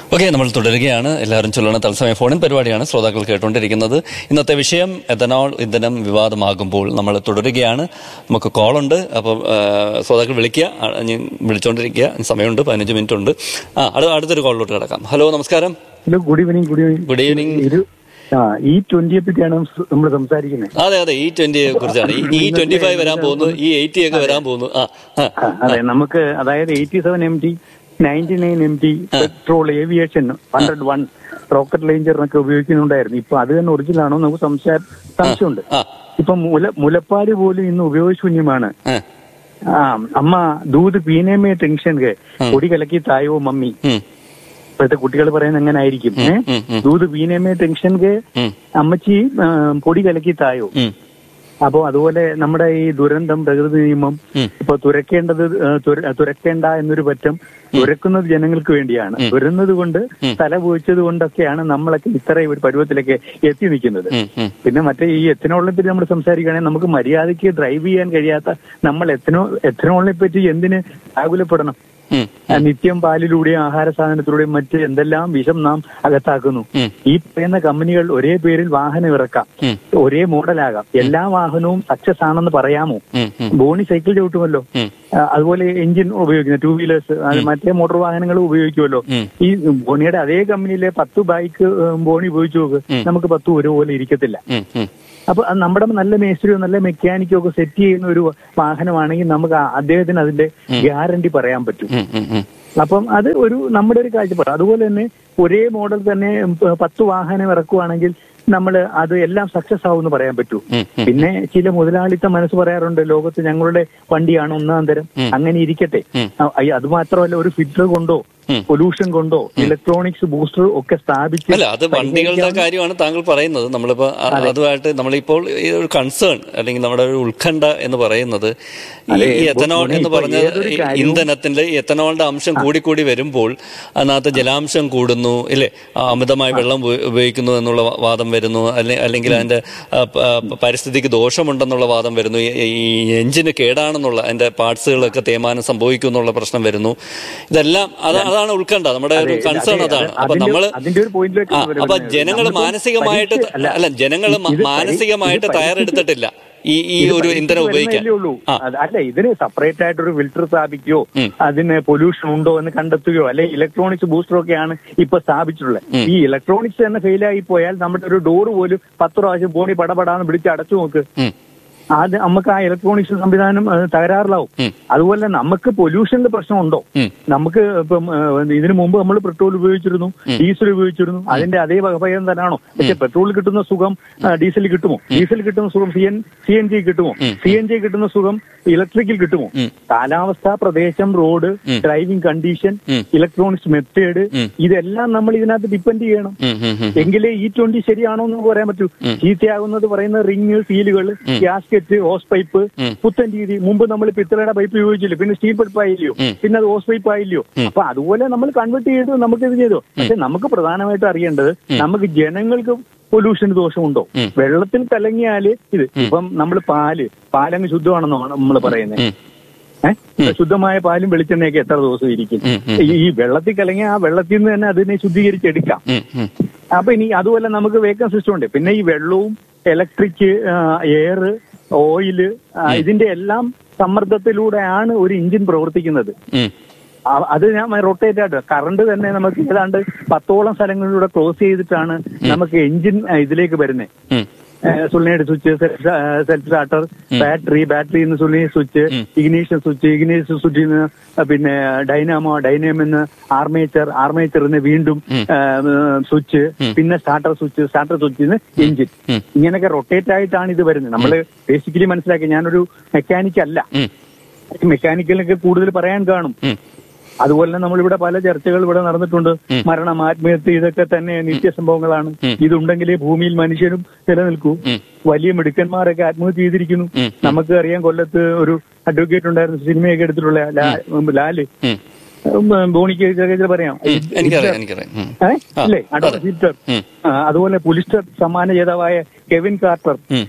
Okay നമ്മൾ തുടരുകയാണ് എല്ലാവരും ചൊല്ലണ തത്സമയ ഫോണിൻ പരിപാടിയാണ് ശ്രോതാക്കൾ കേട്ടുകൊണ്ടിരിക്കുന്നത് ഇന്നത്തെ വിഷയം എഥനോൾ ഇന്ധനം വിവാദമാകുമ്പോൾ നമ്മൾ തുടരുകയാണ് നമുക്ക് കോളുണ്ട് അപ്പോൾ ശ്രോതാക്കൾ വിളിക്കുക ആ, ഇനി വിളിച്ചുകൊണ്ടിരിക്കുക സമയമുണ്ട് പതിനഞ്ച് മിനിറ്റ് ഉണ്ട് ആ അടു- അടുത്തൊരു കോളിലോട്ട് കിടക്കാം ഹലോ നമസ്കാരം hello good evening good evening good evening ഒരു ആ ഈ ട്വന്റിയെ പറ്റിയാണ് നമ്മൾ സംസാരിക്കുന്നത് അതെ അതെ ഈ ട്വന്റിയെ കുറിച്ചാണ് ഈ ട്വന്റി ഫൈവ് വരാൻ പോകുന്നു ഈ എയ്റ്റി ഒക്കെ വരാൻ പോകുന്നു ആ ആ ആ, അതെ നമുക്ക് അതായത് eighty seven M T ninety nine M T petrol aviation hundred one rocket ലേഞ്ചറിനൊക്കെ ഉപയോഗിക്കുന്നുണ്ടായിരുന്നു ഇപ്പൊ അത് തന്നെ ഒറിജിനൽ ആണോ നമുക്ക് സംശയം സംശയമുണ്ട് ആ ഇപ്പൊ മുല മുലപ്പാല് പോലും ഇന്ന് ഉപയോഗശൂന്യമാണ് ആ, ആ അമ്മ ദൂത് പീനേമേ ടെൻഷൻ കെ പൊടി കലക്കി തായോ മമ്മി ഉം, ഇപ്പോഴത്തെ കുട്ടികൾ പറയുന്നത് എങ്ങനെ ആയിരിക്കും ഏ ഉം, ഉം. ദൂത് പീനേമേ ടെൻഷൻ കെ ഉം, അമ്മച്ചി ആ, പൊടി കലക്കി തായോ ഉം, അപ്പോ അതുപോലെ നമ്മുടെ ഈ ദുരന്തം പ്രകൃതി നിയമം ഉം. ഇപ്പൊ തുരക്കേണ്ടത് ഏ, തുര- തുരക്കേണ്ട എന്നൊരു പറ്റം തുരക്കുന്നത് ജനങ്ങൾക്ക് വേണ്ടിയാണ് തുരന്നത് കൊണ്ട് തല പോയിച്ചത് കൊണ്ടൊക്കെയാണ് നമ്മളൊക്കെ ഇത്രയും ഒരു പരുവത്തിലേക്ക് എത്തി നിൽക്കുന്നത് ഉം, ഉം. പിന്നെ മറ്റേ ഈ എത്തനോളിനെ പറ്റി നമ്മൾ സംസാരിക്കുകയാണെങ്കിൽ നമുക്ക് മര്യാദയ്ക്ക് ഡ്രൈവ് ചെയ്യാൻ കഴിയാത്ത നമ്മൾ എത്തനോ എത്തനോളിനെ പറ്റി എന്തിന് ആകുലപ്പെടണം ഉം, ആ, നിത്യം പാലിലൂടെയും ആഹാര സാധനത്തിലൂടെയും മറ്റ് എന്തെല്ലാം വിഷം നാം അകത്താക്കുന്നു ഉം. ഈ പറയുന്ന കമ്പനികൾ ഒരേ പേരിൽ വാഹനം ഇറക്കാം ഉം. ഒരേ മോഡലാകാം എല്ലാ വാഹനവും സക്സസ് ആണെന്ന് പറയാമോ ഉം, ഉം, ബോണി സൈക്കിൾ ചവിട്ടുമല്ലോ ഉം. ആ, അതുപോലെ എഞ്ചിൻ ഉപയോഗിക്കുന്ന ടൂ വീലേഴ്സ് മറ്റേ മോട്ടോർ വാഹനങ്ങൾ ഉപയോഗിക്കുമല്ലോ ഉം. ഈ ബോണിയുടെ അതേ കമ്പനിയിലെ പത്ത് ബൈക്ക് ഉം, ബോണി ഉപയോഗിച്ചു നോക്ക് നമുക്ക് പത്തും ഒരുപോലെ ഇരിക്കത്തില്ല ഉം, ഉം. അപ്പൊ അത് നമ്മുടെ നല്ല മേസ്ത്രിയോ നല്ല മെക്കാനിക്കോ ഒക്കെ സെറ്റ് ചെയ്യുന്ന ഒരു വാഹനമാണെങ്കിൽ നമുക്ക് ആ- അദ്ദേഹത്തിന് അതിന്റെ ഗ്യാരണ്ടി പറയാൻ പറ്റും ഉം, ഉം, ഉം. അപ്പം അത് ഒരു നമ്മുടെ ഒരു കാഴ്ചപ്പാട് അതുപോലെ തന്നെ ഒരേ മോഡൽ തന്നെ ഉം, പ- പത്ത് വാഹനം ഇറക്കുവാണെങ്കിൽ നമ്മൾ അത് എല്ലാം സക്സസ് ആവുമെന്ന് പറയാൻ പറ്റൂ ഉം, ഉം. പിന്നെ ചില മുതലാളിത്ത മനസ്സ് പറയാറുണ്ട് ലോകത്ത് ഞങ്ങളുടെ വണ്ടിയാണ് ഒന്നാം തരം അങ്ങനെ ഇരിക്കട്ടെ ആ, അയ്യ, അത് മാത്രമല്ല ഒരു ഫിൽറ്റർ കൊണ്ടോ പൊല്യൂഷൻ കൊണ്ടോ ഇലക്ട്രോണിക്സ് ബൂസ്റ്റർ ഒക്കെ സ്ഥാപിച്ച് അല്ല അത് വണ്ടികളുടെ കാര്യമാണ് താങ്കൾ പറയുന്നത് നമ്മളിപ്പോ അ- അതുമായിട്ട് നമ്മളിപ്പോൾ ഈ ഒരു കൺസേൺ അല്ലെങ്കിൽ നമ്മുടെ ഒരു ഉത്കണ്ഠ എന്ന് പറയുന്നത് ഈ അതെ, ഈ എത്തനോൾ ബോണി എന്ന് ഇപ്പോ പറഞ്ഞ ഏതൊരു ഈ കാര്യവും- ഇന്ധനത്തിന്റെ ഈ എത്തനോളിന്റെ അംശം കൂടിക്കൂടി വരുമ്പോൾ അതിനകത്ത് ജലാംശം കൂടുന്നു ഇല്ലേ ആ, അമിതമായി വെള്ളം ഉപ- ഉപയോഗിക്കുന്നു എന്നുള്ള വാ- വാദം വരുന്നു അല്ലെ- അല്ലെങ്കിൽ അതിന്റെ ആ, പ- ആ, പരിസ്ഥിതിക്ക് ദോഷമുണ്ടെന്നുള്ള വാദം വരുന്നു ഈ- ഈ എഞ്ചിന് കേടാണെന്നുള്ള അതിന്റെ പാർട്സുകളൊക്കെ തേയ്മാനം സംഭവിക്കും എന്നുള്ള പ്രശ്നം വരുന്നു ഇതെല്ലാം അത് അതാണ് ഉത്കണ്ഠ നമ്മുടെ ഒരു അതെ, കൺസേൺ അതെ, അതാണ് അപ്പൊ അതിന്റെ- നമ്മള് അതിന്റെ ഒരു പോയിന്റിലേക്ക് ആ, വരുന്നത് അപ്പൊ ജനങ്ങൾ നമുക്ക് മാനസികമായിട്ട് പരീക്ഷ- അല്ല, അല്ല ജനങ്ങൾ ഇത് പരി- മാനസികമായിട്ട് ഇത് പരീക്ഷിച്ച് തയ്യാറെടുത്തിട്ടില്ല ഈ ഈ ഇത് ഒരു പരീക്ഷിച്ച് ഇന്ധനം ഉപയോഗിക്കാൻ വരുന്നതല്ലേ ഉള്ളൂ. ആ അത് അല്ല ഇതിന് സെപ്പറേറ്റ് ആയിട്ട് ഒരു ഫിൽറ്റർ സ്ഥാപിക്കുകയോ ഉം. അതിന് പൊല്യൂഷൻ ഉണ്ടോ എന്ന് കണ്ടെത്തുകയോ അല്ലെ ഇലക്ട്രോണിക്സ് ബൂസ്റ്റർ ഒക്കെയാണ് ഇപ്പൊ സ്ഥാപിച്ചിട്ടുള്ളത് ഈ ഇലക്ട്രോണിക്സ് തന്നെ ഫെയിൽ ആയി പോയാൽ നമ്മുടെ ഒരു ഡോർ പോലും പത്ത് പ്രാവശ്യം പോണി പടപടാന്ന് പിടിച്ച് അടച്ചു നോക്ക് ഉം, അത് നമുക്ക് ആ ഇലക്ട്രോണിക്സ് സംവിധാനം അത് തകരാറിലാവും ഉം. അതുപോലെ നമുക്ക് പൊല്യൂഷന്റെ പ്രശ്നമുണ്ടോ ഉം. നമുക്ക് ഇപ്പം ഏഹ്, ഇതിനു മുമ്പ് നമ്മൾ പെട്രോൾ ഉപയോഗിച്ചിരുന്നു ഡീസൽ ഉപയോഗിച്ചിരുന്നു അതിന്റെ അതേ വകഭയം തന്നെയാണോ പക്ഷെ പെട്രോൾ കിട്ടുന്ന സുഖം ഡീസൽ കിട്ടുമോ ഡീസൽ കിട്ടുന്ന സുഖം C N C N G കിട്ടുമോ സി എൻ ജി കിട്ടുന്ന സുഖം ഇലക്ട്രിക്കിൽ കിട്ടുമോ കാലാവസ്ഥ പ്രദേശം റോഡ് ഡ്രൈവിംഗ് കണ്ടീഷൻ ഉം. ഇലക്ട്രോണിക്സ് മെത്തേഡ് ഉം. ഇതെല്ലാം നമ്മൾ ഇതിനകത്ത് ഡിപ്പെൻഡ് ചെയ്യണം ഉം, ഉം, ഉം. എങ്കിലേ ഈ ട്വന്റി ശരിയാണോ എന്ന് പറയാൻ പറ്റൂ ചീത്തയാകുന്നത് പറയുന്ന റിങ് സീലുകൾ ഗ്യാസ്കറ്റ് ഹോസ് പൈപ്പ് പുത്തൻ രീതി മുമ്പ് നമ്മൾ പിത്തളയുടെ പൈപ്പ് ഉപയോഗിച്ചില്ല പിന്നെ സ്റ്റീൽ പൈപ്പ് ആയില്ലയോ പിന്നെ അത് ഹോസ് പൈപ്പ് ആയില്ലയോ അപ്പൊ അതുപോലെ നമ്മൾ കൺവേർട്ട് ചെയ്ത് നമുക്ക് ഇത് ചെയ്തു പക്ഷെ നമുക്ക് പ്രധാനമായിട്ട് അറിയേണ്ടത് നമുക്ക് ജനങ്ങൾക്ക് പൊല്യൂഷൻ ദോഷമുണ്ടോ വെള്ളത്തിൽ കലങ്ങിയാല് ഇത് ഇപ്പം നമ്മൾ പാല് പാലങ്ങ് ശുദ്ധമാണെന്നാണ് നമ്മൾ പറയുന്നത് ഏഹ് ശുദ്ധമായ പാലും വെളിച്ചെണ്ണയൊക്കെ എത്ര ദിവസം ഇരിക്കും ഈ ഈ വെള്ളത്തിൽ കലങ്ങിയ ആ വെള്ളത്തിൽ നിന്ന് തന്നെ അതിനെ ശുദ്ധീകരിച്ചെടുക്കാം ഉം, ഉം. അപ്പൊ ഇനി അതുപോലെ നമുക്ക് വേക്കം സിസ്റ്റം ഉണ്ട് പിന്നെ ഈ വെള്ളവും ഇലക്ട്രിക് എയർ ഓയില് ഇതിന്റെ എല്ലാം സമ്മർദ്ദത്തിലൂടെയാണ് ഒരു എഞ്ചിൻ പ്രവർത്തിക്കുന്നത് ഉം, ആ- അത് ഞാൻ റൊട്ടേറ്റ് ആയിട്ട് കറണ്ട് തന്നെ നമുക്ക് ഏതാണ്ട് പത്തോളം സ്ഥലങ്ങളിലൂടെ ക്ലോസ് ചെയ്തിട്ടാണ് നമുക്ക് എഞ്ചിൻ ഇതിലേക്ക് വരുന്നത് ഉം. സുള്ളിയുടെ switch self starter battery battery എന്ന് സുള്ളി സ്വിച്ച് ഇഗ്നീഷൻ സ്വിച്ച് ഇഗ്നീഷൻ സ്വിച്ചിൽ നിന്ന് പിന്നെ ഡൈനാമോ ഡൈനാമിന്ന് ആർമേച്ചർ ആർമേച്ചറിന് വീണ്ടും സ്വിച്ച് പിന്നെ സ്റ്റാർട്ടർ സ്വിച്ച് സ്റ്റാർട്ടർ സ്വിച്ചിൽ നിന്ന് എഞ്ചിൻ ഇങ്ങനെയൊക്കെ റൊട്ടേറ്റ് ആയിട്ടാണ് ഇത് വരുന്നത് നമ്മൾ ബേസിക്കലി മനസ്സിലാക്കി ഞാനൊരു മെക്കാനിക് അല്ല ഉം. മെക്കാനിക്കലൊക്കെ കൂടുതൽ പറയാൻ കാണും ഉം. അതുപോലെ തന്നെ നമ്മളിവിടെ പല ചർച്ചകൾ ഇവിടെ നടന്നിട്ടുണ്ട് മരണം ആത്മഹത്യ ഇതൊക്കെ തന്നെ നിത്യസംഭവങ്ങളാണ് ഇതുണ്ടെങ്കിലേ ഭൂമിയിൽ മനുഷ്യനും നിലനിൽക്കൂ വലിയ മിടുക്കന്മാരൊക്കെ ആത്മഹത്യ ചെയ്തിരിക്കുന്നു നമുക്ക് അറിയാം കൊല്ലത്ത് ഒരു അഡ്വക്കേറ്റ് ഉണ്ടായിരുന്നു സിനിമയൊക്കെ എടുത്തിട്ടുള്ള ലാ- ലാല് ഉം. ഉം, ബോണിക്ക് ചെറിയ പറയാം എനിക്കറിയാം എനിക്കറിയാം ഉം. ഏ? അല്ലേ അതെ. അഡോൾഫ് ഹിറ്റ്ലർ ഉം. ആ, അതുപോലെ പുലിസ്റ്റർ സമ്മാന ജേതാവായ കെവിൻ കാർട്ടർ ഉം.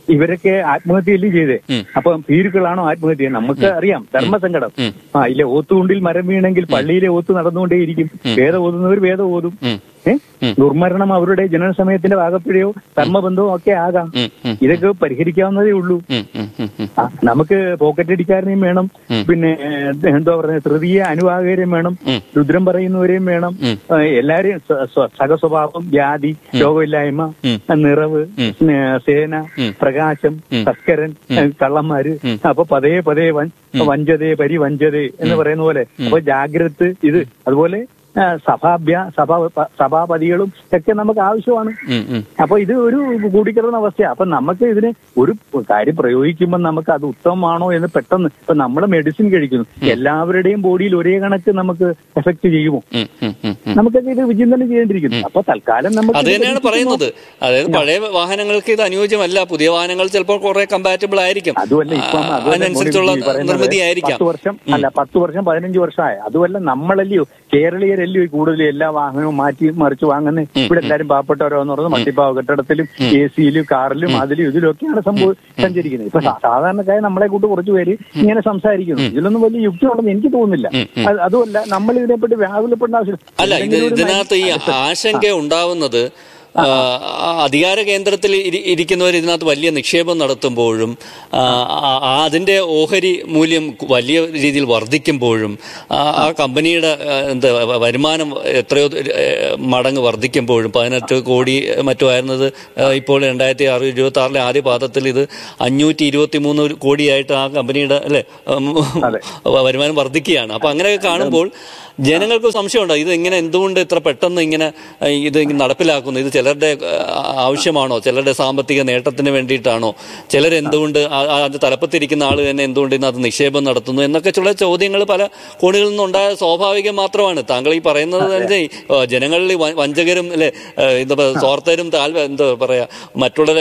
ഇവരൊക്കെ ആത്മഹത്യയല്ലേ ചെയ്തേ ഉം. അപ്പൊ ഭീരുക്കളാണോ ആത്മഹത്യ നമുക്ക് അറിയാം ധർമ്മസങ്കടം ഉം. ആ ഇല്ല ഓത്തുകൊണ്ടിൽ മരം വീണെങ്കിൽ പള്ളിയിലെ ഓത്ത് നടന്നുകൊണ്ടേയിരിക്കും വേദം ഓതുന്നവർ വേദം ഓതും ഉം. ഏ ദുർമരണം അവരുടെ ജനന സമയത്തിന്റെ ഭാഗപ്പിഴയോ ധർമ്മബന്ധവും ഒക്കെ ആകാം ഉം, ഉം, ഇതൊക്കെ പരിഹരിക്കാവുന്നതേ ഉള്ളൂ ഉം, ഉം, ഉം, ഉം. ആ, നമുക്ക് പോക്കറ്റ് അടിക്കാരനെയും വേണം ഉം. പിന്നെ ഏഹ്, എന്താ പറയുക തൃതീയ അനുവാഹകരെയും വേണം ഉം. രുദ്രം പറയുന്നവരെയും വേണം ഉം. ഏഹ്, എല്ലാരെയും സ്വ- സ്വ- സഹസ്വഭാവം ജാതി രോഗമില്ലായ്മ ഉം. നിറവ് ഉം. ഏഹ്, സേന ഉം. പ്രകാശം ഉം. തസ്കരൻ ഏഹ്, കള്ളന്മാര് ഉം. അപ്പൊ പതേ പതേ വൻ വഞ്ചതേ പരിവഞ്ചതേ എന്ന് പറയുന്ന പോലെ അപ്പൊ ജാഗ്രത് ഇത് അതുപോലെ ആ, സഭാഭ്യ സഭാ സഭാപതികളും ഒക്കെ നമുക്ക് ആവശ്യമാണ് ഉം, ഉം. അപ്പൊ ഇത് ഒരു കൂടിക്കിടന്ന അവസ്ഥയാണ് അപ്പൊ നമുക്ക് ഇതിന് ഒരു കാര്യം പ്രയോഗിക്കുമ്പോൾ നമുക്ക് അത് ഉത്തമമാണോ എന്ന് പെട്ടെന്ന് ഇപ്പൊ നമ്മൾ മെഡിസിൻ കഴിക്കുന്നു എല്ലാവരുടെയും ബോഡിയിൽ ഒരേ കണക്ക് നമുക്ക് എഫക്ട് ചെയ്യുമോ ഉം, ഉം, ഉം, ഉം. നമുക്കൊക്കെ ഇത് വിചിന്തനം ചെയ്യേണ്ടിയിരിക്കുന്നു അപ്പൊ തൽക്കാലം നമുക്ക് അത് തന്നെയാണ് പറയുന്നത് അതായത് പഴയ വാഹനങ്ങൾക്ക് ഇത് അനുയോജ്യമല്ല പുതിയ വാഹനങ്ങൾ ചിലപ്പോൾ കുറെ കമ്പാറ്റബിൾ ആയിരിക്കും അതുമല്ല ഇപ്പം ആ, അതുമല്ല അതിനനുസരിച്ചുള്ള മോദി പറയുന്നത് നിർമ്മിതി ആയിരിക്കാം പത്ത് വർഷം അല്ല പത്ത് വർഷം പതിനഞ്ച് വർഷമായ അതുമല്ല നമ്മളല്ലയോ കേരളീയരല്ലയോ കൂടുതൽ എല്ലാ വാഹനവും മാറ്റി മറിച്ച് വാങ്ങുന്നത് ഇവിടെ എല്ലാവരും പാവപ്പെട്ടവരോന്ന് പറഞ്ഞത് മട്ടിപ്പാവ കെട്ടിടത്തിലും എ സിയിലും കാറിലും അതിലും ഇതിലും ഒക്കെയാണ് സംഭവം സഞ്ചരിക്കുന്നത് ഇപ്പൊ സാ- സാധാരണക്കാരെ നമ്മളെ കൂട്ട് കുറച്ച് പേര് ഇങ്ങനെ സംസാരിക്കുന്നു ഇതിലൊന്നും വലിയ യുക്തി ഉണ്ടെന്ന് എനിക്ക് തോന്നുന്നില്ല അത് അതുമല്ല നമ്മൾ ഇതിനെപ്പറ്റി വ്യാകുലപ്പെടേണ്ട ആവശ്യം അല്ല ഇത് എന്തെങ്കിലും ഒരു ഇതിനകത്ത് ഈ ആശങ്ക ഉണ്ടാവുന്നത് ആ, ആ അധികാര കേന്ദ്രത്തിൽ ഇരി- ഇരിക്കുന്നവർ ഇതിനകത്ത് വലിയ നിക്ഷേപം നടത്തുമ്പോഴും ആ, ആ- ആ അതിന്റെ ഓഹരി മൂല്യം വലിയ രീതിയിൽ വർദ്ധിക്കുമ്പോഴും ആ ആ കമ്പനിയുടെ ആ, എന്താ വ- വരുമാനം എത്രയോ ഏ, മടങ്ങ് വർദ്ധിക്കുമ്പോഴും പതിനെട്ട് കോടി മറ്റോ ആയിരുന്നത് ആ, ഇപ്പോൾ രണ്ടായിരത്തി ആറ് ഇരുപത്തി ആറിലെ ആദ്യ പാദത്തിൽ ഇത് അഞ്ഞൂറ്റി ഇരുപത്തി മൂന്ന് കോടിയായിട്ട് ആ കമ്പനിയുടെ അല്ലെ ഉം, വരുമാനം വർദ്ധിക്കുകയാണ് അപ്പൊ അങ്ങനെയൊക്കെ കാണുമ്പോൾ ജനങ്ങൾക്ക് സംശയമുണ്ടോ ഇത് ഇങ്ങനെ എന്തുകൊണ്ട് ഇത്ര പെട്ടെന്ന് ഇങ്ങനെ ആ, ഇത് ഇങ്ങനെ നടപ്പിലാക്കുന്നു ഇത് ചിലരുടെ ആ, ആവശ്യമാണോ ചിലരുടെ സാമ്പത്തിക നേട്ടത്തിന് വേണ്ടിയിട്ടാണോ ചിലരെന്തുകൊണ്ട് ആ- ആ അത് തലപ്പത്തിരിക്കുന്ന ആൾ തന്നെ എന്തുകൊണ്ട് ഇതിനകത്ത് നിക്ഷേപം നടത്തുന്നു എന്നൊക്കെ ചില ചോദ്യങ്ങൾ പല കോണുകളിൽ നിന്നുണ്ടായ സ്വാഭാവികം മാത്രമാണ് താങ്കൾ ഈ പറയുന്നത് തന്നെ ഈ, ആ, ജനങ്ങളിൽ വ- വഞ്ചകരും അല്ലെ ആ, എന്താ പറയുക സ്വാർത്ഥരും താല്പ എന്താ പറയാ മറ്റുള്ള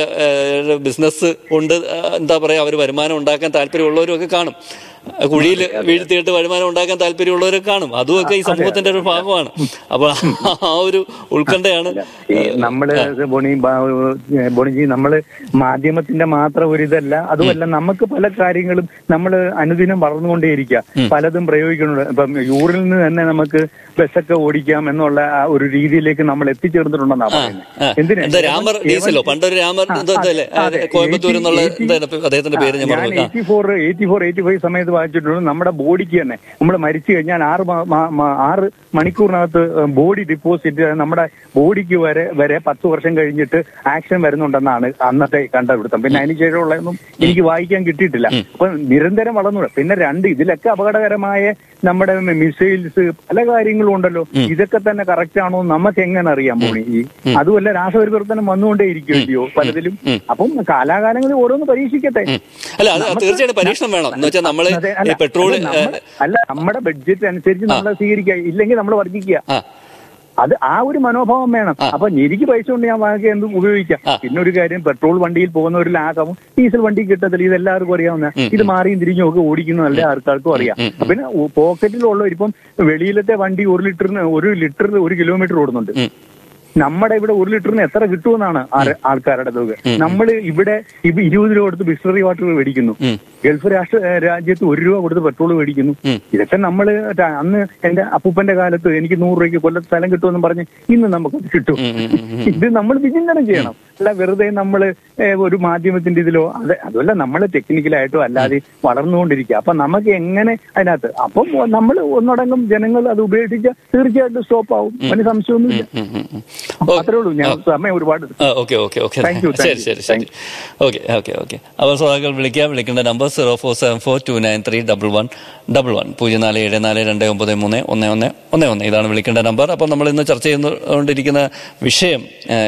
ബിസിനസ് കൊണ്ട് ആ, എന്താ പറയാ അവർ വരുമാനം ഉണ്ടാക്കാൻ താല്പര്യമുള്ളവരും ഒക്കെ കാണും കുഴിയിൽ വീഴ്ത്തിയിട്ട് വരുമാനം ഉണ്ടാക്കാൻ താല്പര്യമുള്ളവരൊക്കെ കാണും അതുമൊക്കെ ഈ സമൂഹത്തിന്റെ ഒരു ഭാഗമാണ് അപ്പൊ ആ ഒരു ഉത്കണ്ഠയാണ് ഈ നമ്മള് ബോണി ബാ- ബോണിജി നമ്മള് മാധ്യമത്തിന്റെ മാത്രം ഒരു ഇതല്ല അതുമല്ല നമുക്ക് പല കാര്യങ്ങളും നമ്മൾ അനുദിനം വളർന്നുകൊണ്ടേയിരിക്കുക പലതും പ്രയോഗിക്കുന്നുണ്ട് ഇപ്പം യൂറിൽ നിന്ന് തന്നെ നമുക്ക് ബസ്സൊക്കെ ഓടിക്കാം എന്നുള്ള ആ ഒരു രീതിയിലേക്ക് നമ്മൾ എത്തിച്ചേർന്നിട്ടുണ്ടെന്നാ ആ, പറയുന്നത് ആ. എന്താ രാമർ ഡീസലോ പണ്ടൊരു രാമർ എന്തോ അല്ലേ കോയമ്പത്തൂർ എന്നുള്ള എന്താണ് അദ്ദേഹത്തിന്റെ പേര് ഞാൻ ഞാൻ പറഞ്ഞു ആ. Eighty four eighty four eighty five സമയത്ത് വായിച്ചിട്ടുണ്ട് നമ്മുടെ ബോഡിക്ക് തന്നെ നമ്മൾ മരിച്ചു കഴിഞ്ഞാൽ ആറ് മാ- മാ- മാ- ആറ് മണിക്കൂറിനകത്ത് ബോഡി ഡിപ്പോസിറ്റ് നമ്മുടെ ബോഡിക്ക് വരെ വരെ പത്ത് വർഷം കഴിഞ്ഞിട്ട് ആക്ഷൻ വരുന്നുണ്ടെന്നാണ് അന്നത്തെ കണ്ടുപിടുത്തം പിന്നെ അതിന് ശേഷമുള്ളതൊന്നും എനിക്ക് വായിക്കാൻ കിട്ടിയിട്ടില്ല അപ്പൊ നിരന്തരം വളർന്നു പിന്നെ രണ്ട് ഇതിലൊക്കെ അപകടകരമായ നമ്മുടെ മിസൈൽസ് പല കാര്യങ്ങളും ഉണ്ടല്ലോ ഇതൊക്കെ തന്നെ കറക്റ്റ് ആണോ എന്ന് നമുക്ക് എങ്ങനെ അറിയാൻ പോണി ഈ അതുമല്ല രാസപരിവർത്തനം വന്നുകൊണ്ടേ ഇരിക്കുകയോ പലതിലും അപ്പം കാലാകാലങ്ങളിൽ ഓരോന്ന് പരീക്ഷിക്കട്ടെ ഉം. അല്ല അത് തീർച്ചയായിട്ടും പരീക്ഷണം വേണം എന്ന് വെച്ചാൽ നമ്മള് അതെ, ഈ അല്ല, പെട്രോൾ അത് നമ്മ- അല്ല നമ്മുടെ ബഡ്ജറ്റ് അനുസരിച്ച് നമ്മൾ സ്വീകരിക്കുക ഇല്ലെങ്കിൽ നമ്മൾ വർദ്ധിക്കുക ആ അത് ആ ഒരു മനോഭാവം വേണം അപ്പൊ എനിക്ക് പൈസ കൊണ്ട് ഞാൻ വാങ്ങി എന്ത് ഉപയോഗിക്കാം ആ. പിന്നെ ഒരു കാര്യം പെട്രോൾ വണ്ടിയിൽ പോകുന്നവരിൽ ആകാവും ഡീസൽ വണ്ടി കിട്ടത്തില്ല ഇത് എല്ലാവർക്കും അറിയാവുന്ന ഇത് മാറിയും തിരിഞ്ഞും ഒക്കെ ഓടിക്കുന്ന എല്ലാ ആൾക്കാർക്കും അറിയാം പിന്നെ പോക്കറ്റിലുള്ളവർ ഇപ്പം വെളിയിലത്തെ വണ്ടി ഒരു ലിറ്ററിന് ഒരു ലിറ്ററിന് ഒരു കിലോമീറ്റർ ഓടുന്നുണ്ട് ഉം. നമ്മുടെ ഇവിടെ ഒരു ലിറ്ററിന് എത്ര കിട്ടുമെന്നാണ് ആര- ആൾക്കാരുടെ തുക നമ്മൾ ഇവിടെ ഇപ്പൊ ഇരുപത് രൂപ കൊടുത്ത് ബിസ്ലറി വാട്ടർ മേടിക്കുന്നു ഉം. ഗൾഫ് രാഷ്ട്ര ഏഹ് രാജ്യത്ത് ഒരു രൂപ കൊടുത്ത് പെട്രോൾ മേടിക്കുന്നു ഉം. ഇതൊക്കെ നമ്മൾ അന്ന് എന്റെ അപ്പൂപ്പന്റെ കാലത്ത് എനിക്ക് നൂറ് രൂപയ്ക്ക് കൊല്ലത്ത് സ്ഥലം കിട്ടുമെന്ന് പറഞ്ഞ് ഇന്ന് നമുക്ക് കിട്ടും ഉം, ഉം, ഉം, ഉം. ഇത് നമ്മൾ വിചിന്തനം ചെയ്യണം അല്ല വെറുതെ നമ്മൾ ഒരു മാധ്യമത്തിന്റെ ഇതിലോ അത് അതുമല്ല നമ്മൾ ടെക്നിക്കലായിട്ടോ അല്ലാതെ വളർന്നുകൊണ്ടിരിക്കുക അപ്പൊ നമുക്ക് എങ്ങനെ അതിനകത്ത് അപ്പം നമ്മൾ ഒന്നടങ്കം ജനങ്ങൾ അത് ഉപേക്ഷിച്ച തീർച്ചയായിട്ടും സ്റ്റോപ്പ് ആവും അതിന് സംശയമൊന്നുമില്ല ഉം, ഉം, ഉം. അത്രേ ഉള്ളൂ ഞാൻ സമയം ഒരുപാട് ആ okay okay okay Thank you, thank ശരി you, ശരി ശരി ഓക്കെ ഓക്കെ ഓക്കെ അപ്പോൾ ശ്രോതാക്കൾ വിളിക്കാം വിളിക്കേണ്ട number zero four seven four two nine three double one double one പൂജ്യം നാല് ഏഴ് നാല് രണ്ട് ഒമ്പത് മൂന്ന് ഒന്ന് ഒന്ന് ഒന്ന് ഒന്ന് ഇതാണ് വിളിക്കേണ്ട നമ്പർ അപ്പോൾ നമ്മൾ ഇന്ന് ചർച്ച ചെയ്തുകൊണ്ടിരിക്കുന്ന വിഷയം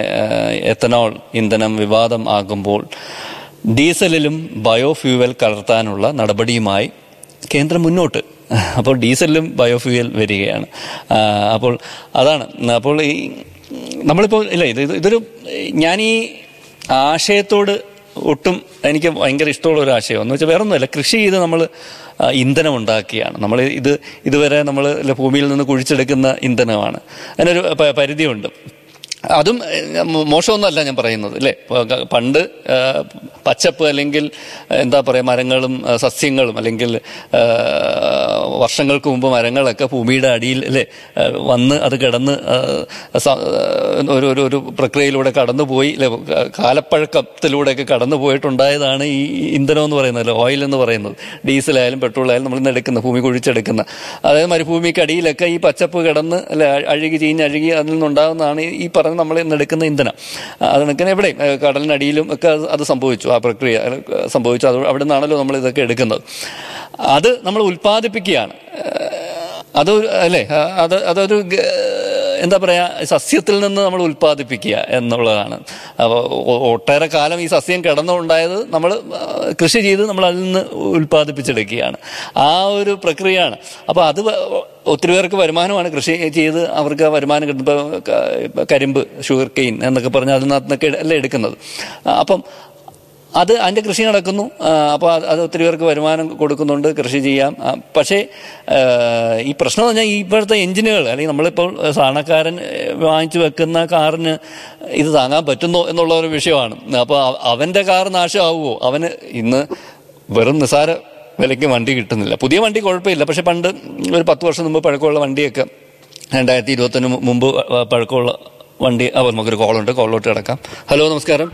എത്തനോൾ ഇന്ധനം വിവാദം ആകുമ്പോൾ ഡീസലിലും ബയോഫ്യൂവൽ കലർത്താനുള്ള നടപടിയുമായി കേന്ദ്രം മുന്നോട്ട് അപ്പോൾ ഡീസലിലും ബയോഫ്യൂവൽ വരികയാണ് ആ, അപ്പോൾ അതാണ് അപ്പോൾ ഈ നമ്മളിപ്പോൾ ഇല്ല ഇത് ഇത് ഇതൊരു ഞാൻ ഈ ആശയത്തോട് ഒട്ടും എനിക്ക് ഭയങ്കര ഇഷ്ടമുള്ള ഒരു ആശയം എന്ന് വെച്ചാൽ വേറെ ഒന്നുമല്ല കൃഷി ചെയ്ത് നമ്മൾ ഇന്ധനം ഉണ്ടാക്കിയാണ് നമ്മൾ ഇത് ഇതുവരെ നമ്മൾ ഭൂമിയിൽ നിന്ന് കുഴിച്ചെടുക്കുന്ന ഇന്ധനമാണ് അതിനൊരു പ- പരിധിയുണ്ട് അതും ഏഹ്, മോ- മോശമൊന്നുമല്ല ഞാൻ പറയുന്നത് അല്ലേ ഇപ്പൊ ക- പണ്ട് ഏഹ്, പച്ചപ്പ് അല്ലെങ്കിൽ എന്താ പറയുക മരങ്ങളും ഏഹ്, സസ്യങ്ങളും അല്ലെങ്കിൽ ഏഹ്, വർഷങ്ങൾക്ക് മുമ്പ് മരങ്ങളൊക്കെ ഭൂമിയുടെ അടിയിൽ അല്ലേ ഏഹ്, വന്ന് അത് കിടന്ന് ഏഹ്, സ- ഏഹ്, ഒരു ഒരു ഒരു പ്രക്രിയയിലൂടെ കടന്നുപോയി അല്ലെ കാലപ്പഴക്കത്തിലൂടെയൊക്കെ കടന്നു പോയിട്ടുണ്ടായതാണ് ഈ ഇന്ധനം എന്ന് പറയുന്നത് അല്ലെ ഓയിൽ എന്ന് പറയുന്നത് ഡീസലായാലും പെട്രോളായാലും നമ്മൾ ഇന്ന് എടുക്കുന്ന ഭൂമി കുഴിച്ചെടുക്കുന്ന അതായത് മരുഭൂമിക്ക് അടിയിലൊക്കെ ഈ പച്ചപ്പ് കിടന്ന് അല്ലെ അഴുകി ചീഞ്ഞ് അഴുകി അതിൽ നിന്നുണ്ടാകുന്നതാണ് ഈ- ഈ പറഞ്ഞ നമ്മൾ ഇന്ന് എടുക്കുന്ന ഇന്ധനം അത് കണക്കിന് എവിടെയും ഏഹ് കടലിനടിയിലും ഒക്കെ അത് അത് സംഭവിച്ചു ആ പ്രക്രിയ അത് സംഭവിച്ചു അത് അവിടെ നിന്നാണല്ലോ നമ്മൾ ഇതൊക്കെ എടുക്കുന്നത് അത് നമ്മൾ ഉൽപ്പാദിപ്പിക്കുകയാണ് ഏഹ് അത് ഒരു- അല്ലേ ആ, അത് അതൊരു ഗ- എന്താ പറയാ സസ്യത്തിൽ നിന്ന് നമ്മൾ ഉൽപ്പാദിപ്പിക്കുക എന്നുള്ളതാണ് അപ്പോൾ ഒട്ടേറെ കാലം ഈ സസ്യം കിടന്നുണ്ടായത് നമ്മൾ കൃഷി ചെയ്ത് നമ്മൾ അതിൽ നിന്ന് ഉൽപ്പാദിപ്പിച്ചെടുക്കുകയാണ് ആ ഒരു പ്രക്രിയയാണ് അപ്പോൾ അത് വ- ഒത്തിരി പേർക്ക് വരുമാനമാണ് കൃഷി ചെയ്ത് അവർക്ക് ആ വരുമാനം കിട്ടുമ്പോൾ കരിമ്പ് ഷുഗർ കെയിൻ എന്നൊക്കെ പറഞ്ഞ് അതിനകത്തൊക്കെ അല്ലേ എടുക്കുന്നത് ആ, അപ്പം അത് അതിൻ്റെ കൃഷി നടക്കുന്നു അപ്പോൾ അത് ഒത്തിരി പേർക്ക് വരുമാനം കൊടുക്കുന്നുണ്ട് കൃഷി ചെയ്യാം ആ, പക്ഷേ ആ, ഈ പ്രശ്നം എന്ന് പറഞ്ഞാൽ ഈ ഇപ്പോഴത്തെ എഞ്ചിനുകൾ അല്ലെങ്കിൽ നമ്മളിപ്പോൾ സാധാരണക്കാരൻ ഏഹ്, വാങ്ങിച്ചു വെക്കുന്ന കാറിന് ഇത് താങ്ങാൻ പറ്റുന്നോ എന്നുള്ള ഒരു വിഷയമാണ് അപ്പോൾ അവ- അവൻ്റെ കാർ നാശമാവുമോ അവന് ഇന്ന് വെറും നിസാര വിലയ്ക്ക് വണ്ടി കിട്ടുന്നില്ല പുതിയ വണ്ടി കുഴപ്പമില്ല പക്ഷെ പണ്ട് ഒരു പത്ത് വർഷം മുമ്പ് പഴക്കമുള്ള വണ്ടിയൊക്കെ രണ്ടായിരത്തി ഇരുപത്തൊന്ന് മുമ്പ് പഴക്കമുള്ള വണ്ടി അപ്പോൾ നമുക്കൊരു കോളുണ്ട് കോളിലോട്ട് കിടക്കാം ഹലോ നമസ്കാരം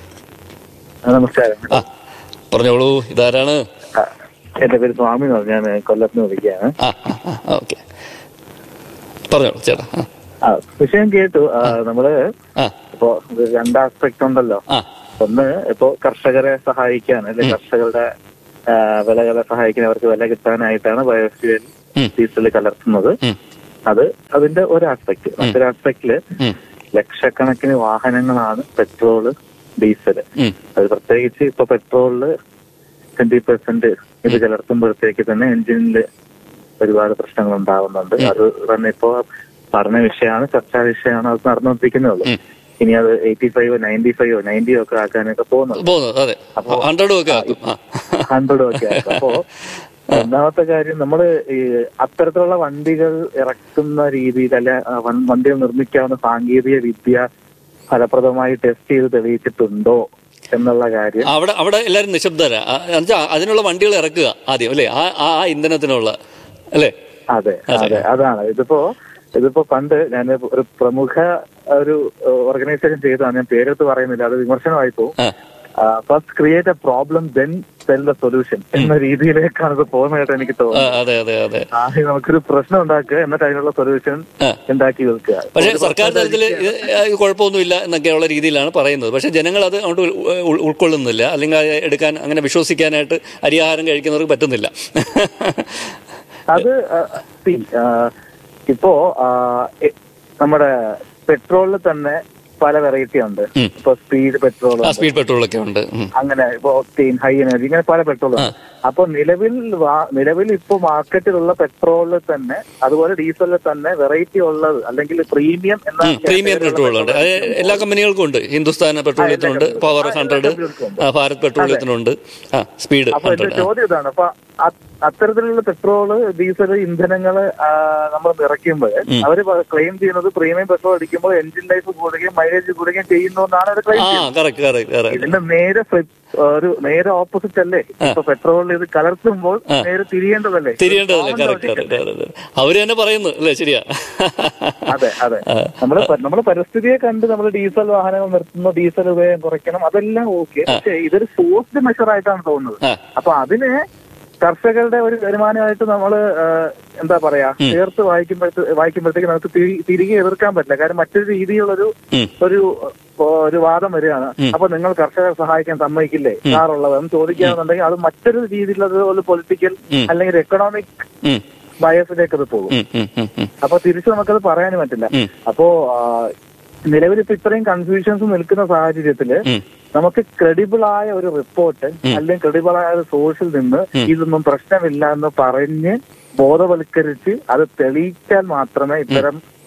ആ, നമസ്കാരം ആ പറഞ്ഞോളൂ ഇതാരാണ് ആ, എന്റെ പേര് സ്വാമി എന്ന് പറഞ്ഞാൽ ഞാൻ കൊല്ലത്ത് നിന്ന് വിളിക്കുകയാണ് ആ ആ ഓക്കെ പറഞ്ഞോളൂ ചേട്ടാ ആ, ആ വിഷയം കേട്ടു ആ, നമ്മള് ആ ഇപ്പോ ഇത് രണ്ട് ആസ്പെക്ട് ഉണ്ടല്ലോ ആ ഒന്ന് ഇപ്പോ കർഷകരെ സഹായിക്കാൻ അല്ലെ കർഷകരുടെ ആ, വിളകളെ സഹായിക്കാൻ അവർക്ക് വില കിട്ടാനായിട്ടാണ് ബയോഫ്യൂൽ ഉം. ഡീസൽ കലർത്തുന്നത് ഉം, അത് അതിന്റെ ഒരു ആസ്പെക്ട് മറ്റൊരു ആസ്പെക്ടില് ഉം, ലക്ഷക്കണക്കിന് വാഹനങ്ങളാണ് പെട്രോള് ഡീസല് ഉം, അത് പ്രത്യേകിച്ച് ഇപ്പൊ പെട്രോളില് ട്വന്റി പെർസെന്റ് ഇത് കലർത്തുമ്പോഴത്തേക്ക് തന്നെ എഞ്ചിനിൽ ഒരുപാട് പ്രശ്നങ്ങൾ ഉണ്ടാവുന്നുണ്ട് അത് തന്നെ ഇപ്പോ പഠന വിഷയമാണ് ചർച്ചാ വിഷയമാണ് അത് നടന്നുകൊണ്ടിരിക്കുന്നേ ഉം. ഇനി അത് എയ്റ്റി ഫൈവോ നയൻറ്റി ഫൈവോ നയൻറ്റിയോ ഒക്കെ ആക്കാനൊക്കെ പോകുന്നുണ്ട് പോകുന്നത് അതെ ഹൺഡ്രഡും ഒക്കെ ആക്കും ആ ഹൺഡ്രഡും ഒക്കെ ആക്കും അപ്പോ ഒന്നാമത്തെ കാര്യം നമ്മള് ഈ അത്തരത്തിലുള്ള വണ്ടികൾ ഇറക്കുന്ന രീതിയിൽ അല്ലെ ആ വൺ- വണ്ടികൾ നിർമ്മിക്കാവുന്ന സാങ്കേതിക വിദ്യ ഫലപ്രദമായി ടെസ്റ്റ് ചെയ്ത് തെളിയിച്ചിട്ടുണ്ടോ എന്നുള്ള കാര്യം അവിടെ അവിടെ എല്ലാവരും നിശബ്ദരാ ആ, എന്നുവെച്ചാ അതിനുള്ള വണ്ടികൾ ഇറക്കുക ആദ്യം അല്ലേ ആ ആ ആ ഇന്ധനത്തിനുള്ള അല്ലേ അതെ അതെ അതാണ് ഇതിപ്പോ ഇതിപ്പോ പണ്ട് ഞാൻ ഒരു പ്രമുഖ ഒരു ഓർഗനൈസേഷൻ ചെയ്തതാണ് ഞാൻ പേരെടുത്ത് പറയുന്നില്ല അത് വിമർശനമായി പോകും ആ first create a problem then sell the solution എന്ന രീതിയിലേക്കാണ് ഇത് പോകുന്നതായിട്ട് എനിക്ക് ആ, തോന്നുന്നത് അതെ അതെ അതെ ആദ്യം നമുക്കൊരു പ്രശ്നം ഉണ്ടാക്കുക എന്നിട്ട് അതിനുള്ള സൊല്യൂഷൻ ആ. ഉണ്ടാക്കി വെക്കുക പക്ഷേ സർക്കാർ തലത്തിൽ ഇത് ഇത് കുഴപ്പമൊന്നുമില്ല എന്നൊക്കെയുള്ള രീതിയിലാണ് പറയുന്നത് പക്ഷേ ജനങ്ങൾ അത് അങ്ങോട്ട് ഉൾ- ഉൾ- ഉൾക്കൊള്ളുന്നില്ല അല്ലെങ്കിൽ അത് എടുക്കാൻ അങ്ങനെ വിശ്വസിക്കാനായിട്ട് അരിയാഹാരം കഴിക്കുന്നവർക്ക് പറ്റുന്നില്ല അത് ആ, see, ആ, ഇപ്പോ ആ, എ- നമ്മുടെ പെട്രോളിൽ തന്നെ പല വെറൈറ്റി ഉണ്ട് ഉം. ഇപ്പൊ സ്പീഡ് പെട്രോൾ ആ സ്പീഡ് പെട്രോളൊക്കെ ഉണ്ട് ഉം. അങ്ങനെ ഇപ്പൊ ഒക്ടെയിൻ ഹൈ എനർജി ഇങ്ങനെ പല പെട്രോൾ അപ്പൊ നിലവിൽ വാ- നിലവിൽ ഇപ്പൊ മാർക്കറ്റിലുള്ള പെട്രോളിൽ തന്നെ അതുപോലെ ഡീസലിൽ തന്നെ വെറൈറ്റി ഉള്ളത് അല്ലെങ്കിൽ പ്രീമിയം എന്ന ഉം, പ്രീമിയം പെട്രോൾ ഉണ്ട് അത് എല്ലാ കമ്പനികൾക്കും ഉണ്ട് ഹിന്ദുസ്ഥാൻ പെട്രോളിയത്തിനുണ്ട് പവർ ഹൺഡ്രഡ് ഭാരത് പെട്രോളിയത്തിനുണ്ട് ആ സ്പീഡ് അപ്പൊ എന്റെ ഹൺഡ്രഡ് ചോദ്യം ഇതാണ് അപ്പൊ അ- അത്തരത്തിലുള്ള പെട്രോള് ഡീസൽ ഇന്ധനങ്ങള് നമ്മൾ നിറയ്ക്കുമ്പോൾ അവര് ക്ലെയിം ചെയ്യുന്നത് പ്രീമിയം പെട്രോൾ അടിക്കുമ്പോൾ എഞ്ചിൻ ലൈഫ് കൂടുകയും മൈലേജ് കൂടുകയും ചെയ്യുന്നു എന്നാണ് അവർ ക്ലെയിം ആ ചെയ്യുന്നത് കറക്റ്റ് കറക്റ്റ് കറക്റ്റ് ഇതിന്റെ നേരെ ഫ്ലിപ്പ് ഒരു നേരെ ഓപ്പോസിറ്റ് അല്ലേ ഇപ്പൊ പെട്രോളിൽ ഇത് കലർത്തുമ്പോൾ നേരെ തിരിയേണ്ടതല്ലേ തിരിയേണ്ടതല്ലേ കറക്റ്റ് കറക്റ്റ് അവര് തന്നെ പറയുന്നു അല്ലേ ശരിയാ അതെ അതെ നമ്മള് പ- നമ്മള് പരിസ്ഥിതിയെ കണ്ട് നമ്മൾ ഡീസൽ വാഹനങ്ങൾ നിർത്തുന്നു ഡീസൽ ഉപയോഗം കുറയ്ക്കണം അതെല്ലാം ഓക്കെ പക്ഷെ ഇതൊരു ഫോഴ്സ്ഡ് മെഷർ ആയിട്ടാണ് തോന്നുന്നത് ആ അപ്പൊ അതിനെ കർഷകരുടെ ഒരു വരുമാനമായിട്ട് നമ്മൾ എന്താ പറയാ ചേർത്ത് വായിക്കുമ്പോഴത്തെ വായിക്കുമ്പോഴത്തേക്ക് നമുക്ക് തിരി- തിരികെ എതിർക്കാൻ പറ്റില്ല കാരണം മറ്റൊരു രീതിയിലുള്ളൊരു ഉം. ഒരു ഓ, ഒരു വാദം വരികയാണ് അപ്പൊ നിങ്ങൾ കർഷകരെ സഹായിക്കാൻ സമ്മതിക്കില്ലേ കാറുള്ളത് എന്ന് ചോദിക്കുകയാണെന്നുണ്ടെങ്കിൽ അത് മറ്റൊരു രീതിയിലുള്ള ഒരു പൊളിറ്റിക്കൽ ഉം. അല്ലെങ്കിൽ എക്കണോമിക് ഉം, ബയസിലേക്ക് അത് പോകും ഉം, ഉം, ഉം, ഉം. അപ്പൊ തിരിച്ചു നമുക്കത് പറയാനും പറ്റില്ല ഉം. അപ്പോ ആ, നിലവിൽ ഇപ്പൊ ഇത്രയും കൺഫ്യൂഷൻസ് നിൽക്കുന്ന സാഹചര്യത്തില് ഉം. നമുക്ക് ക്രെഡിബിൾ ആയ ഒരു റിപ്പോർട്ട് അല്ലെങ്കിൽ ക്രെഡിബിൾ ആയ ഒരു സോഴ്സിൽ നിന്ന് ഇതൊന്നും പ്രശ്നമില്ല എന്ന് പറഞ്ഞ് ബോധവൽക്കരിച്ച് അത് തെളിയിച്ചാൽ മാത്രമേ ഇത്തരം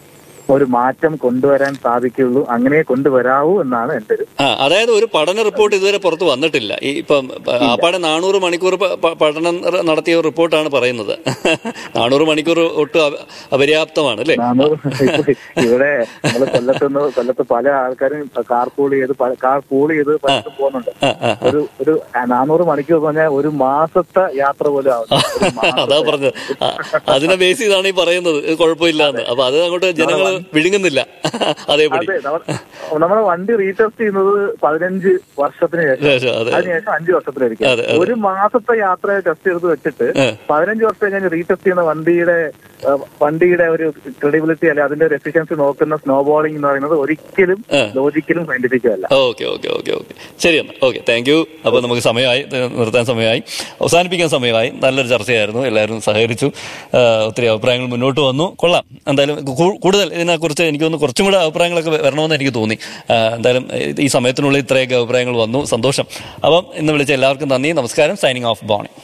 ഒരു മാറ്റം കൊണ്ടുവരാൻ സാധിക്കുള്ളൂ അങ്ങനെ കൊണ്ടുവരാവൂ എന്നാണ് എന്റെ ഒരു ആ അതായത് ഒരു പഠന റിപ്പോർട്ട് ഇതുവരെ പുറത്ത് വന്നിട്ടില്ല ഈ ഇപ്പം ആപ്പാടെ നാനൂറ് മണിക്കൂർ പ- പ- പഠനം ന- നടത്തിയ ഒരു റിപ്പോർട്ടാണ് പറയുന്നത് നാനൂറ് മണിക്കൂർ ഒട്ടും അപ- അപര്യാപ്തമാണ് അല്ലേ നാനൂറ് ഇപ്പൊ ഇവിടെ നമ്മള് കൊല്ലത്തുനിന്ന് കൊല്ലത്ത് പല ആൾക്കാരും കാർ പൂൾ ചെയ്ത് പല- കാർ പൂൾ ചെയ്ത് പലർക്കും പോകുന്നുണ്ട് ആ, ആ, ഒരു ഒരു നാനൂറ് മണിക്കൂർ പറഞ്ഞാൽ ഒരു മാസത്തെ യാത്ര പോലും ആവുന്നു ഒരു മാസത്തെ അതാ പറഞ്ഞത് ആ, അതിനെ ബേസ് ചെയ്താണ് ഈ പറയുന്നത് ഇത് കുഴപ്പമില്ല എന്ന് അപ്പൊ അത് അങ്ങോട്ട് ജനങ്ങൾ വിഴുങ്ങുന്നില്ല അതേപടി അതെ നമ്മ- നമ്മളെ വണ്ടി റീടെസ്റ്റ് ചെയ്യുന്നത് പതിനഞ്ച് വർഷത്തിന് ശേഷം ശേഷം, അതെ അതിനുശേഷം അഞ്ച് വർഷത്തിലായിരിക്കും അതെ, അതെ. ഒരു മാസത്തെ യാത്ര ടെസ്റ്റ് ചെയ്ത് വെച്ചിട്ട് ഏ. പതിനഞ്ച് വർഷം കഴിഞ്ഞ് റീടെസ്റ്റ് ചെയ്യുന്ന വണ്ടിയുടെ ആ, വണ്ടിയുടെ ഒരു ക്രെഡിബിലിറ്റി അല്ലെ അതിന്റെ ഒരു എഫിഷ്യൻസി നോക്കുന്ന സ്നോ ബോളിംഗ് എന്ന് പറയുന്നത് ഒരിക്കലും ഏ. ലോജിക്കലും സയന്റിഫിക്കും അല്ല ഓക്കെ ഓക്കെ ഓക്കെ ഓക്കെ ശരി എന്നാൽ ഓക്കെ താങ്ക് യു അപ്പോൾ നമുക്ക് സമയമായി ഏഹ് നിർത്താൻ സമയമായി അവസാനിപ്പിക്കാൻ സമയമായി നല്ലൊരു ചർച്ചയായിരുന്നു എല്ലാവരും സഹകരിച്ചു ഏഹ് ഒത്തിരി അഭിപ്രായങ്ങൾ മുന്നോട്ട് വന്നു കൊള്ളാം എന്തായാലും കൂ- കൂടുതൽ ഇതിനെക്കുറിച്ച് എനിക്ക് തോന്നുന്നു കുറച്ചും കൂടെ അഭിപ്രായങ്ങളൊക്കെ വരണമെന്ന് എനിക്ക് തോന്നി ഏഹ് എന്തായാലും ഈ സമയത്തിനുള്ളിൽ ഇത്രയൊക്കെ അഭിപ്രായങ്ങൾ വന്നു സന്തോഷം അപ്പം ഇന്ന് വിളിച്ച എല്ലാവർക്കും നന്ദി നമസ്കാരം സൈനിങ് ഓഫ് ബോണി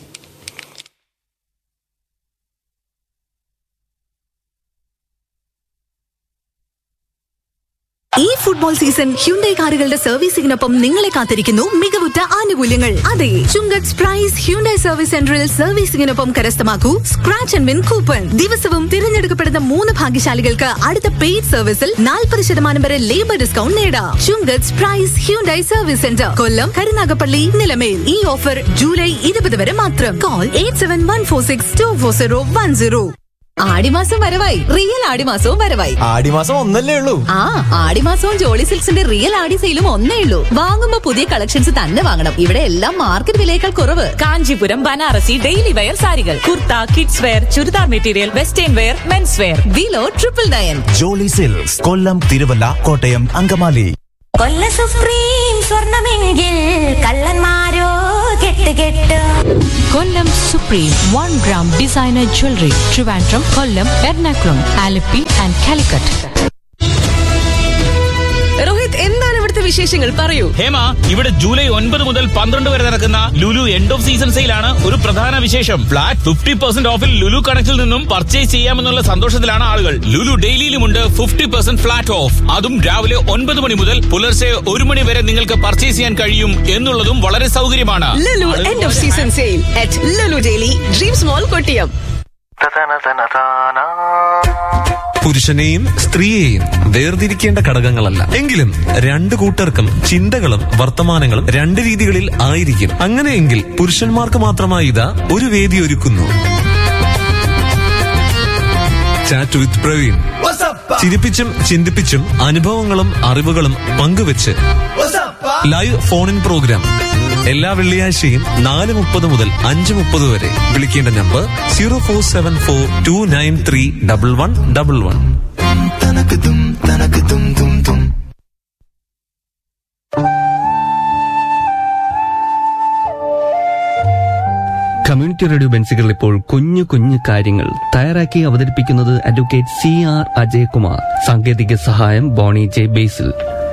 ഈ ഫുട്ബോൾ സീസൺ ഹ്യുണ്ടൈ കാറുകളുടെ സർവീസിംഗിനൊപ്പം നിങ്ങളെ കാത്തിരിക്കുന്നു മികവുറ്റ ആനുകൂല്യങ്ങൾ അതെ ചുങ്കത്ത് പ്രൈസ് ഹ്യുണ്ടൈ സർവീസ് സെന്ററിൽ സർവീസിംഗിനൊപ്പം കരസ്ഥമാക്കൂ സ്ക്രാച്ച് ആൻഡ് വിൻ കൂപ്പൺ ദിവസവും തിരഞ്ഞെടുക്കപ്പെടുന്ന മൂന്ന് ഭാഗ്യശാലികൾക്ക് അടുത്ത പെയ്ഡ് സർവീസിൽ നാൽപ്പത് ശതമാനം വരെ ലേബർ ഡിസ്കൗണ്ട് നേടാം Chungath Prize Hyundai service centre Kollam Karunagappally Nilamel ഈ ഓഫർ ജൂലൈ ഇരുപത് വരെ മാത്രം call eight seven one four six two four zero one zero ആടിമാസം വരവായി റിയൽ ആടിമാസവും വരവായി ആടിമാസം ഒന്നല്ലേ ഉള്ളൂ ആ ആടിമാസവും ജോളി സിൽക്സിന്റെ റിയൽ ആടി സെയിലും ഒന്നേ ഉള്ളൂ വാങ്ങുമ്പോ പുതിയ കളക്ഷൻസ് തന്നെ വാങ്ങണം ഇവിടെ എല്ലാം മാർക്കറ്റ് വിലയേക്കാൾ കുറവ് കാഞ്ചീപുരം ബനാറസി ഡെയിലി വെയർ സാരികൾ kurta kids wear churidar material western wear men's wear below triple nine Jolly silks Kollam Thiruvalla Kottayam Angamaly കൊല്ല സുപ്രീം സ്വർണമെങ്കിൽ കള്ളന്മാരോ കെട്ട് കെട്ട് Kollam Supreme one gram designer jewellery Trivandrum Kollam Ernakulam Alleppey and Calicut Rohit എന്താണ് ഇവിടുത്തെ വിശേഷങ്ങൾ പറയൂ ഹേമ ഇവിടെ ജൂലൈ ഒൻപത് മുതൽ പന്ത്രണ്ട് വരെ നടക്കുന്ന ലുലു എൻഡ് ഓഫ് സീസൺ സെയിലാണ് ഒരു പ്രധാന വിശേഷം ഫ്ലാറ്റ് ഫിഫ്റ്റി പെർസെന്റ് ഓഫിൽ ലുലു കണക്റ്റിൽ നിന്നും പർച്ചേസ് ചെയ്യാമെന്നുള്ള സന്തോഷത്തിലാണ് ആളുകൾ ലുലു ഡെയിലിയിലുമുണ്ട് ഫിഫ്റ്റി പെർസെന്റ് ഫ്ലാറ്റ് ഓഫ് അതും രാവിലെ ഒൻപത് മണി മുതൽ പുലർച്ചെ ഒരു മണി വരെ നിങ്ങൾക്ക് പർച്ചേസ് ചെയ്യാൻ കഴിയും എന്നുള്ളതും വളരെ സൗകര്യമാണ് Lulu end of season sale at Lulu Daily Dreams Mall Kottiyam പുരുഷനെയും സ്ത്രീയെയും വേർതിരിക്കേണ്ട ഘടകങ്ങളല്ല എങ്കിലും രണ്ടു കൂട്ടർക്കും ചിന്തകളും വർത്തമാനങ്ങളും രണ്ട് രീതികളിൽ ആയിരിക്കും അങ്ങനെയെങ്കിൽ പുരുഷന്മാർക്ക് മാത്രമായി ഇതാ ഒരു വേദി ഒരുക്കുന്നു ചാറ്റ് വിത്ത് പ്രവീൺ ചിരിപ്പിച്ചും ചിന്തിപ്പിച്ചും അനുഭവങ്ങളും അറിവുകളും പങ്കുവെച്ച് ലൈവ് ഫോൺ ഇൻ പ്രോഗ്രാം എല്ലാ വെള്ളിയാഴ്ചയും നാല് മുപ്പത് മുതൽ അഞ്ച് മുപ്പത് വരെ വിളിക്കേണ്ട number zero four seven four two nine three double one double one community radio ബെൻസികൾ ഇപ്പോൾ കുഞ്ഞു കുഞ്ഞു കാര്യങ്ങൾ തയ്യാറാക്കി അവതരിപ്പിക്കുന്നത് അഡ്വക്കേറ്റ് സി ആർ അജയകുമാർ സാങ്കേതിക സഹായം ബോണി ജെ ബേസിൽ